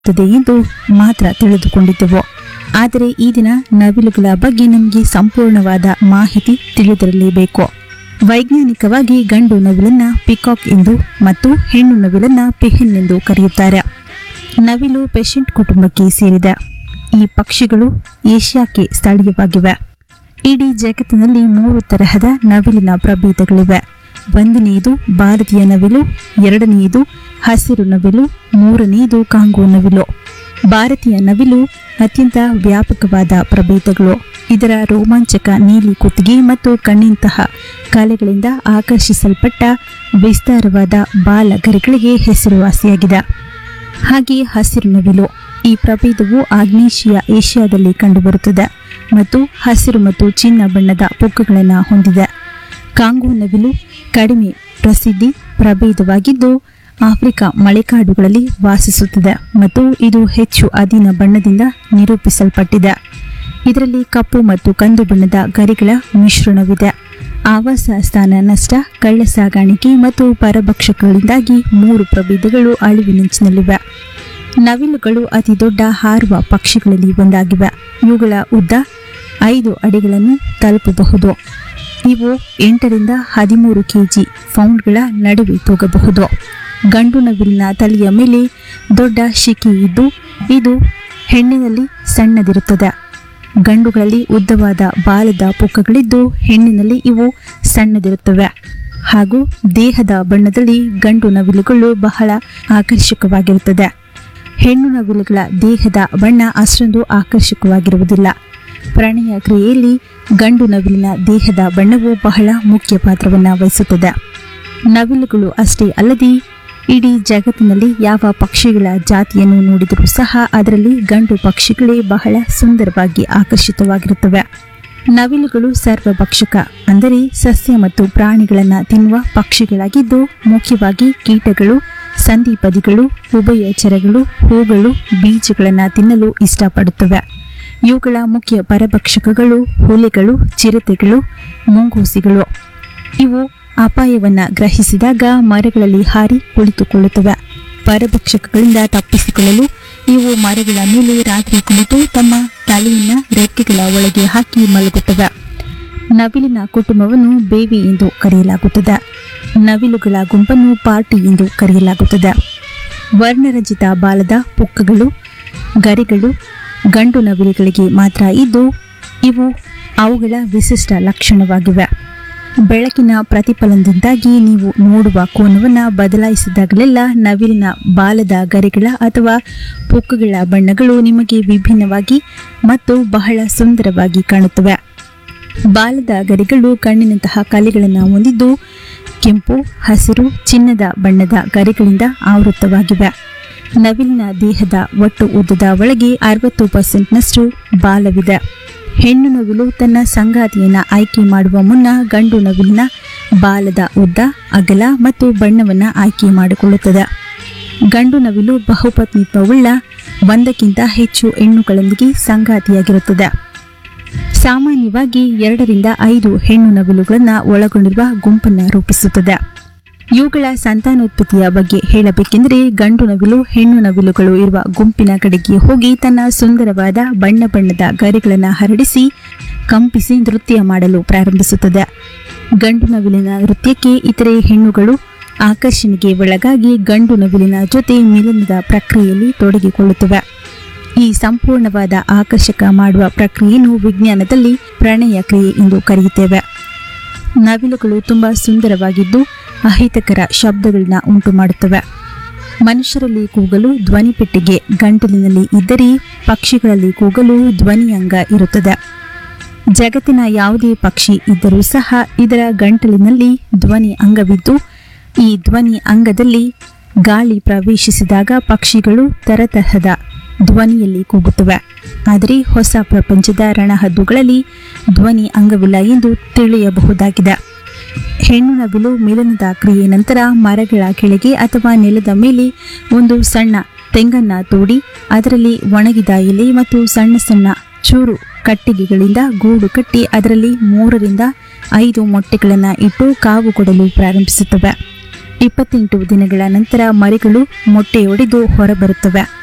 ಇರುತ್ತದೆ ಎಂದು ಮಾತ್ರ ತಿಳಿದುಕೊಂಡಿದ್ದೆವು ಆದರೆ ಈ ದಿನ ನವಿಲುಗಳ ಬಗ್ಗೆ ನಮಗೆ ಸಂಪೂರ್ಣವಾದ ಮಾಹಿತಿ ತಿಳಿದಿರಲೇಬೇಕು ವೈಜ್ಞಾನಿಕವಾಗಿ ಗಂಡು ನವಿಲನ್ನ ಪಿಕಾಕ್ ಎಂದು ಮತ್ತು ಹೆಣ್ಣು ನವಿಲನ್ನ ಪೆಹೆನ್ ಎಂದು ಕರೆಯುತ್ತಾರೆ ನವಿಲು ಪೆಷೆಂಟ್ ಕುಟುಂಬಕ್ಕೆ ಸೇರಿದೆ ಈ ಪಕ್ಷಿಗಳು ಏಷ್ಯಾಕ್ಕೆ ಸ್ಥಳೀಯವಾಗಿವೆ ಇಡೀ ಜಗತ್ತಿನಲ್ಲಿ ಮೂರು ತರಹದ ನವಿಲಿನ ಪ್ರಭೇದಗಳಿವೆ ಒಂದನೆಯದು ಭಾರತೀಯ ನವಿಲು ಎರಡನೆಯದು ಹಸಿರು ನವಿಲು ಮೂರನೆಯದು ಕಾಂಗೋ ನವಿಲು ಭಾರತೀಯ ನವಿಲು ಅತ್ಯಂತ ವ್ಯಾಪಕವಾದ ಪ್ರಭೇದಗಳು ಇದರ ರೋಮಾಂಚಕ ನೀಲಿ ಕುತ್ತಿಗೆ ಮತ್ತು ಕಣ್ಣಿಂತಹ ಕಲೆಗಳಿಂದ ಆಕರ್ಷಿಸಲ್ಪಟ್ಟ ವಿಸ್ತಾರವಾದ ಬಾಲಗರಿಗಳಿಗೆ ಹೆಸರುವಾಸಿಯಾಗಿದೆ ಹಾಗೆಯೇ ಹಸಿರು ನವಿಲು ಈ ಪ್ರಭೇದವು ಆಗ್ನೇಷಿಯ ಏಷ್ಯಾದಲ್ಲಿ ಕಂಡುಬರುತ್ತದೆ ಮತ್ತು ಹಸಿರು ಮತ್ತು ಚಿನ್ನ ಬಣ್ಣದ ಪುಕ್ಕಗಳನ್ನು ಹೊಂದಿದೆ ಕಾಂಗೋ ನವಿಲು ಕಡಿಮೆ ಪ್ರಸಿದ್ಧಿ ಪ್ರಭೇದವಾಗಿದ್ದು ಆಫ್ರಿಕಾ ಮಳೆಕಾಡುಗಳಲ್ಲಿ ವಾಸಿಸುತ್ತದೆ ಮತ್ತು ಇದು ಹೆಚ್ಚು ಅಧೀನ ಬಣ್ಣದಿಂದ ನಿರೂಪಿಸಲ್ಪಟ್ಟಿದೆ ಇದರಲ್ಲಿ ಕಪ್ಪು ಮತ್ತು ಕಂದು ಬಣ್ಣದ ಗರಿಗಳ ಮಿಶ್ರಣವಿದೆ ಆವಾಸ ಸ್ಥಾನ ನಷ್ಟ ಕಳ್ಳ ಸಾಗಾಣಿಕೆ ಮತ್ತು ಪರಭಕ್ಷಕಗಳಿಂದಾಗಿ ಮೂರು ಪ್ರಭೇದಗಳು ಅಳಿವಿನಂಚಿನಲ್ಲಿವೆ ನವಿಲುಗಳು ಅತಿ ದೊಡ್ಡ ಹಾರುವ ಪಕ್ಷಿಗಳಲ್ಲಿ ಒಂದಾಗಿವೆ ಇವುಗಳ ಉದ್ದ ಐದು ಅಡಿಗಳನ್ನು ತಲುಪಬಹುದು ಇವು ಎಂಟರಿಂದ ಹದಿಮೂರು ಕೆಜಿ ಪೌಂಡ್ಗಳ ನಡುವೆ ತೂಗಬಹುದು ಗಂಡು ನವಿಲಿನ ತಲೆಯ ಮೇಲೆ ದೊಡ್ಡ ಶಿಕೆ ಇದ್ದು ಇದು ಹೆಣ್ಣಿನಲ್ಲಿ ಸಣ್ಣದಿರುತ್ತದೆ ಗಂಡುಗಳಲ್ಲಿ ಉದ್ದವಾದ ಬಾಲದ ಪುಕ್ಕಗಳಿದ್ದು ಹೆಣ್ಣಿನಲ್ಲಿ ಇವು ಸಣ್ಣದಿರುತ್ತವೆ ಹಾಗೂ ದೇಹದ ಬಣ್ಣದಲ್ಲಿ ಗಂಡು ನವಿಲುಗಳು ಬಹಳ ಆಕರ್ಷಕವಾಗಿರುತ್ತದೆ ಹೆಣ್ಣು ನವಿಲುಗಳ ದೇಹದ ಬಣ್ಣ ಅಷ್ಟೊಂದು ಆಕರ್ಷಕವಾಗಿರುವುದಿಲ್ಲ ಪ್ರಣಯ ಕ್ರಿಯೆಯಲ್ಲಿ ಗಂಡು ನವಿಲಿನ ದೇಹದ ಬಣ್ಣವು ಬಹಳ ಮುಖ್ಯ ಪಾತ್ರವನ್ನು ವಹಿಸುತ್ತದೆ ನವಿಲುಗಳು ಅಷ್ಟೇ ಅಲ್ಲದೆ ಇಡೀ ಜಗತ್ತಿನಲ್ಲಿ ಯಾವ ಪಕ್ಷಿಗಳ ಜಾತಿಯನ್ನು ನೋಡಿದರೂ ಸಹ ಅದರಲ್ಲಿ ಗಂಡು ಪಕ್ಷಿಗಳೇ ಬಹಳ ಸುಂದರವಾಗಿ ಆಕರ್ಷಿತವಾಗಿರುತ್ತವೆ ನವಿಲುಗಳು ಸರ್ವಭಕ್ಷಕ ಅಂದರೆ ಸಸ್ಯ ಮತ್ತು ಪ್ರಾಣಿಗಳನ್ನು ತಿನ್ನುವ ಪಕ್ಷಿಗಳಾಗಿದ್ದು ಮುಖ್ಯವಾಗಿ ಕೀಟಗಳು ಸಂಧಿಪದಿಗಳು ಉಭಯಚರಗಳು ಹೂಗಳು ಬೀಜಗಳನ್ನು ತಿನ್ನಲು ಇಷ್ಟಪಡುತ್ತವೆ ಇವುಗಳ ಮುಖ್ಯ ಪರಭಕ್ಷಕಗಳು ಹುಲಿಗಳು ಚಿರತೆಗಳು ಮುಂಗೂಸಿಗಳು ಇವು ಅಪಾಯವನ್ನ ಗ್ರಹಿಸಿದಾಗ ಮರಗಳಲ್ಲಿ ಹಾರಿ ಕುಳಿತುಕೊಳ್ಳುತ್ತವೆ ಪರಭಕ್ಷಕಗಳಿಂದ ತಪ್ಪಿಸಿಕೊಳ್ಳಲು ಇವು ಮರಗಳ ಮೇಲೆ ರಾತ್ರಿ ಕುಳಿತು ತಮ್ಮ ತಲೆಯನ್ನ ರೆಕ್ಕೆಗಳ ಒಳಗೆ ಹಾಕಿ ಮಲಗುತ್ತವೆ ನವಿಲಿನ ಕುಟುಂಬವನ್ನು ಬೇವಿ ಎಂದು ಕರೆಯಲಾಗುತ್ತದೆ ನವಿಲುಗಳ ಗುಂಪನ್ನು ಪಾರ್ಟಿ ಎಂದು ಕರೆಯಲಾಗುತ್ತದೆ ವರ್ಣರಂಜಿತ ಬಾಲದ ಪುಕ್ಕಗಳು ಗರಿಗಳು ಗಂಡು ನವಿಲುಗಳಿಗೆ ಮಾತ್ರ ಇದ್ದು ಇವು ಅವುಗಳ ವಿಶಿಷ್ಟ ಲಕ್ಷಣವಾಗಿವೆ ಬೆಳಕಿನ ಪ್ರತಿಫಲನದಿಂದಾಗಿ ನೀವು ನೋಡುವ ಕೋನವನ್ನು ಬದಲಾಯಿಸಿದಾಗಲೆಲ್ಲ ನವಿಲಿನ ಬಾಲದ ಗರಿಗಳ ಅಥವಾ ಪುಕ್ಕಗಳ ಬಣ್ಣಗಳು ನಿಮಗೆ ವಿಭಿನ್ನವಾಗಿ ಮತ್ತು ಬಹಳ ಸುಂದರವಾಗಿ ಕಾಣುತ್ತವೆ ಬಾಲದ ಗರಿಗಳು ಕಣ್ಣಿನಂತಹ ಕಲೆಗಳನ್ನು ಹೊಂದಿದ್ದು ಕೆಂಪು ಹಸಿರು ಚಿನ್ನದ ಬಣ್ಣದ ಗರಿಗಳಿಂದ ಆವೃತವಾಗಿವೆ ನವಿಲಿನ ದೇಹದ ಒಟ್ಟು ಉದ್ದದ ಒಳಗೆ ಅರವತ್ತು ಪರ್ಸೆಂಟ್ನಷ್ಟು ಬಾಲವಿದೆ ಹೆಣ್ಣು ನವಿಲು ತನ್ನ ಸಂಗಾತಿಯನ್ನ ಆಯ್ಕೆ ಮಾಡುವ ಮುನ್ನ ಗಂಡು ನವಿಲಿನ ಬಾಲದ ಉದ್ದ ಅಗಲ ಮತ್ತು ಬಣ್ಣವನ್ನು ಆಯ್ಕೆ ಮಾಡಿಕೊಳ್ಳುತ್ತದೆ ಗಂಡು ನವಿಲು ಬಹುಪತ್ನಿತ್ವವುಳ್ಳ ಒಂದಕ್ಕಿಂತ ಹೆಚ್ಚು ಹೆಣ್ಣುಗಳೊಂದಿಗೆ ಸಂಗಾತಿಯಾಗಿರುತ್ತದೆ ಸಾಮಾನ್ಯವಾಗಿ ಎರಡರಿಂದ ಐದು ಹೆಣ್ಣು ನವಿಲುಗಳನ್ನು ಒಳಗೊಂಡಿರುವ ಗುಂಪನ್ನು ರೂಪಿಸುತ್ತದೆ ಇವುಗಳ ಸಂತಾನೋತ್ಪತ್ತಿಯ ಬಗ್ಗೆ ಹೇಳಬೇಕೆಂದರೆ ಗಂಡು ನವಿಲು ಹೆಣ್ಣು ನವಿಲುಗಳು ಇರುವ ಗುಂಪಿನ ಕಡೆಗೆ ಹೋಗಿ ತನ್ನ ಸುಂದರವಾದ ಬಣ್ಣ ಬಣ್ಣದ ಗರಿಗಳನ್ನು ಹರಡಿಸಿ ಕಂಪಿಸಿ ನೃತ್ಯ ಮಾಡಲು ಪ್ರಾರಂಭಿಸುತ್ತದೆ ಗಂಡು ನವಿಲಿನ ನೃತ್ಯಕ್ಕೆ ಇತರೆ ಹೆಣ್ಣುಗಳು ಆಕರ್ಷಣೆಗೆ ಒಳಗಾಗಿ ಗಂಡು ನವಿಲಿನ ಜೊತೆ ಮಿಲನದ ಪ್ರಕ್ರಿಯೆಯಲ್ಲಿ ತೊಡಗಿಕೊಳ್ಳುತ್ತವೆ ಈ ಸಂಪೂರ್ಣವಾದ ಆಕರ್ಷಕ ಮಾಡುವ ಪ್ರಕ್ರಿಯೆಯನ್ನು ವಿಜ್ಞಾನದಲ್ಲಿ ಪ್ರಣಯ ಕ್ರಿಯೆ ಎಂದು ಕರೆಯುತ್ತೇವೆ ನವಿಲುಗಳು ತುಂಬ ಸುಂದರವಾಗಿದ್ದು ಅಹಿತಕರ ಶಬ್ದಗಳನ್ನ ಉಂಟು ಮಾಡುತ್ತವೆ ಮನುಷ್ಯರಲ್ಲಿ ಕೂಗಲು ಧ್ವನಿಪೆಟ್ಟಿಗೆ ಗಂಟಲಿನಲ್ಲಿ ಇದ್ದರೆ ಪಕ್ಷಿಗಳಲ್ಲಿ ಕೂಗಲು ಧ್ವನಿ ಅಂಗ ಇರುತ್ತದೆ ಜಗತ್ತಿನ ಯಾವುದೇ ಪಕ್ಷಿ ಇದ್ದರೂ ಸಹ ಇದರ ಗಂಟಲಿನಲ್ಲಿ ಧ್ವನಿ ಅಂಗವಿದ್ದು ಈ ಧ್ವನಿ ಅಂಗದಲ್ಲಿ ಗಾಳಿ ಪ್ರವೇಶಿಸಿದಾಗ ಪಕ್ಷಿಗಳು ತರತರಹದ ಧ್ವನಿಯಲ್ಲಿ ಕೂಗುತ್ತವೆ ಆದರೆ ಹೊಸ ಪ್ರಪಂಚದ ರಣಹದ್ದುಗಳಲ್ಲಿ ಧ್ವನಿ ಅಂಗವಿಲ್ಲ ಎಂದು ತಿಳಿಯಬಹುದಾಗಿದೆ ಹೆಣ್ಣು ನವಿಲು ಮಿಲನದ ಕ್ರಿಯೆ ನಂತರ ಮರಗಳ ಕೆಳಗೆ ಅಥವಾ ನೆಲದ ಮೇಲೆ ಒಂದು ಸಣ್ಣ ತೆಂಗನ್ನ ತೋಡಿ ಅದರಲ್ಲಿ ಒಣಗಿದ ಎಲೆ ಮತ್ತು ಸಣ್ಣ ಸಣ್ಣ ಚೂರು ಕಟ್ಟಿಗೆಗಳಿಂದ ಗೂಡು ಕಟ್ಟಿ ಅದರಲ್ಲಿ ಮೂರರಿಂದ ಐದು ಮೊಟ್ಟೆಗಳನ್ನು ಇಟ್ಟು ಕಾವು ಕೊಡಲು ಪ್ರಾರಂಭಿಸುತ್ತವೆ ಇಪ್ಪತ್ತೆಂಟು ದಿನಗಳ ನಂತರ ಮರಿಗಳು ಮೊಟ್ಟೆಯೊಡೆದು ಹೊರಬರುತ್ತವೆ